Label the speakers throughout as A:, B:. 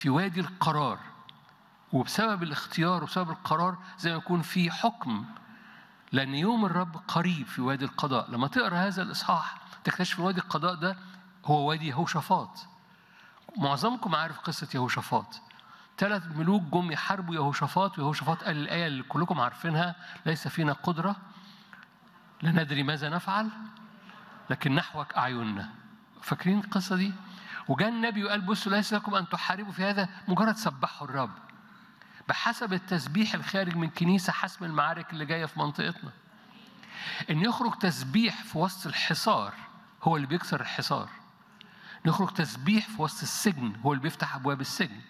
A: في وادي القرار وبسبب الاختيار وبسبب القرار زي ما يكون في حكم لأن يوم الرب قريب في وادي القضاء لما تقرأ هذا الإصحاح تكتشف ان وادي القضاء ده هو وادي يهوشافاط معظمكم عارف قصة يهوشافاط ثلاث ملوك جم يحاربوا يهوشافاط ويهوشافاط قال الآية اللي كلكم عارفينها ليس فينا قدرة لا ندري ماذا نفعل لكن نحوك أعيننا فاكرين القصة دي؟ وجاء النبي وقال بصوا ليس لكم أن تحاربوا في هذا مجرد سبحوا الرب بحسب التسبيح الخارج من كنيسة حسم المعارك اللي جاية في منطقتنا إن يخرج تسبيح في وسط الحصار هو اللي بيكسر الحصار نخرج تسبيح في وسط السجن هو اللي بيفتح أبواب السجن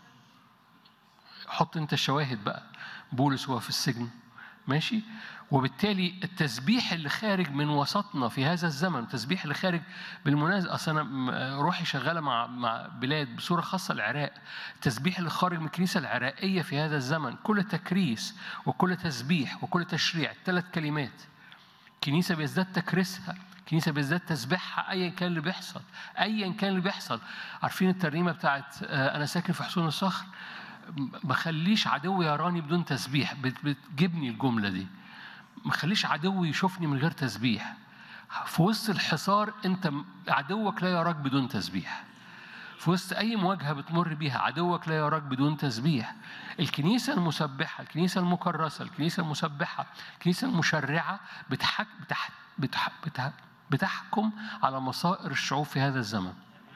A: حط أنت الشواهد بقى بولس هو في السجن ماشي وبالتالي التسبيح اللي خارج من وسطنا في هذا الزمن التسبيح اللي خارج بالمناسبة أصل أنا روحي شغالة مع مع بلاد بصورة خاصة العراق التسبيح اللي خارج من الكنيسة العراقية في هذا الزمن كل تكريس وكل تسبيح وكل تشريع ثلاث كلمات كنيسة بيزداد تكريسها كنيسة بيزداد تسبيحها أيا كان اللي بيحصل أيا كان اللي بيحصل عارفين الترنيمة بتاعت أنا ساكن في حصون الصخر ما خليش عدو يراني بدون تسبيح بتجيبني الجملة دي ما خليش عدو يشوفني من غير تسبيح في وسط الحصار انت عدوك لا يراك بدون تسبيح في وسط اي مواجهه بتمر بيها عدوك لا يراك بدون تسبيح الكنيسه المسبحه الكنيسه المكرسه الكنيسه المسبحه الكنيسه المشرعه بتحك بتح بتح بتح بتحكم على مصائر الشعوب في هذا الزمن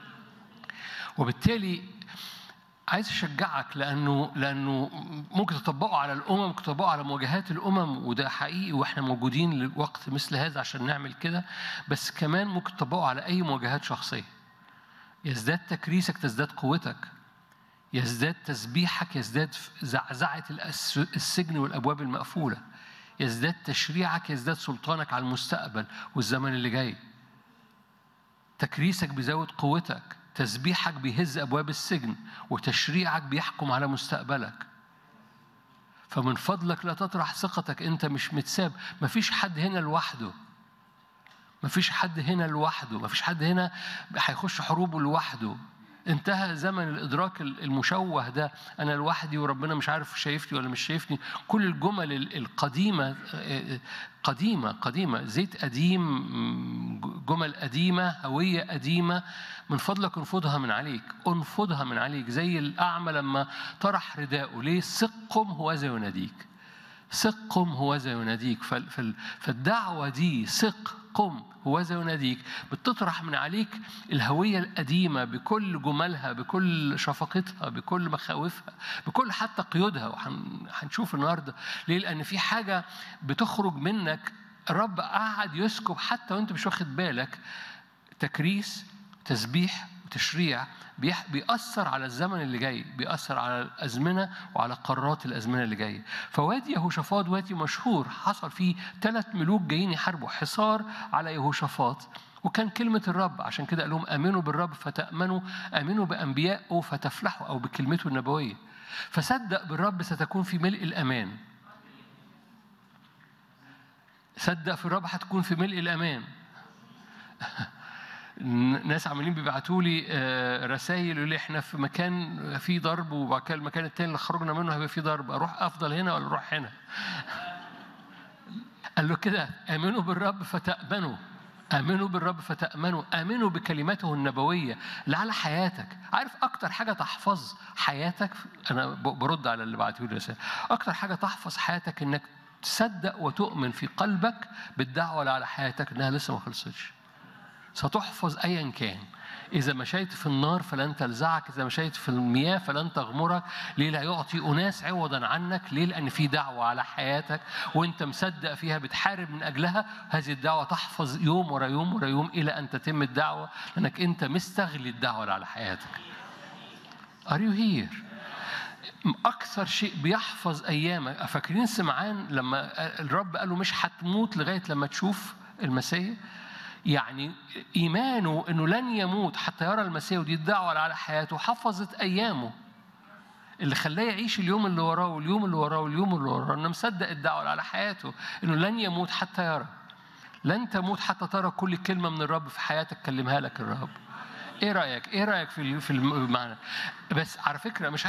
A: وبالتالي عايز اشجعك لانه لانه ممكن تطبقه على الامم ممكن تطبقه على مواجهات الامم وده حقيقي واحنا موجودين لوقت مثل هذا عشان نعمل كده بس كمان ممكن تطبقه على اي مواجهات شخصيه يزداد تكريسك تزداد قوتك يزداد تسبيحك يزداد زعزعه السجن والابواب المقفوله يزداد تشريعك يزداد سلطانك على المستقبل والزمن اللي جاي تكريسك بيزود قوتك تسبيحك بيهز ابواب السجن وتشريعك بيحكم على مستقبلك فمن فضلك لا تطرح ثقتك انت مش متساب مفيش حد هنا لوحده مفيش حد هنا لوحده مفيش حد هنا هيخش حروبه لوحده انتهى زمن الادراك المشوه ده انا لوحدي وربنا مش عارف شايفني ولا مش شايفني كل الجمل القديمه قديمه قديمه زيت قديم جمل قديمه هويه قديمه من فضلك انفضها من عليك انفضها من عليك زي الاعمى لما طرح رداءه ليه سقم هو زي يناديك سقم هو زي يناديك فالدعوه دي سق قم هوذا يناديك بتطرح من عليك الهوية القديمة بكل جمالها بكل شفقتها بكل مخاوفها بكل حتى قيودها وهنشوف النهاردة ليه لأن في حاجة بتخرج منك الرب قعد يسكب حتى وانت مش واخد بالك تكريس تسبيح وتشريع بيأثر على الزمن اللي جاي بيأثر على الأزمنة وعلى قرارات الأزمنة اللي جاية فوادي يهوشافاط وادي مشهور حصل فيه ثلاث ملوك جايين يحاربوا حصار على يهوشافاط وكان كلمة الرب عشان كده قال لهم آمنوا بالرب فتأمنوا آمنوا بأنبيائه فتفلحوا أو بكلمته النبوية فصدق بالرب ستكون في ملء الأمان صدق في الرب هتكون في ملء الأمان ناس عمالين بيبعتوا لي رسائل يقولوا لي احنا في مكان فيه ضرب وبعد كده المكان التاني اللي خرجنا منه هيبقى فيه ضرب اروح افضل هنا ولا اروح هنا؟ قال له كده امنوا بالرب فتامنوا امنوا بالرب فتامنوا امنوا بكلماته النبويه اللي على حياتك عارف اكتر حاجه تحفظ حياتك انا برد على اللي بعتوا لي رسائل اكتر حاجه تحفظ حياتك انك تصدق وتؤمن في قلبك بالدعوه اللي على حياتك انها لسه ما خلصتش ستحفظ ايا كان إذا مشيت في النار فلن تلزعك، إذا مشيت في المياه فلن تغمرك، ليه لا يعطي أناس عوضا عنك؟ ليه؟ لأن في دعوة على حياتك وأنت مصدق فيها بتحارب من أجلها، هذه الدعوة تحفظ يوم ورا يوم ورا يوم إلى أن تتم الدعوة، لأنك أنت مستغلي الدعوة اللي على حياتك. Are you here؟ أكثر شيء بيحفظ أيامك، فاكرين سمعان لما الرب قال له مش هتموت لغاية لما تشوف المسيح؟ يعني إيمانه أنه لن يموت حتى يرى المسيح ودي الدعوة على حياته حفظت أيامه اللي خلاه يعيش اليوم اللي وراه واليوم اللي وراه واليوم اللي وراه انه مصدق الدعوه على حياته انه لن يموت حتى يرى لن تموت حتى ترى كل كلمه من الرب في حياتك كلمها لك الرب ايه رايك ايه رايك في ال- في المعنى بس على فكره مش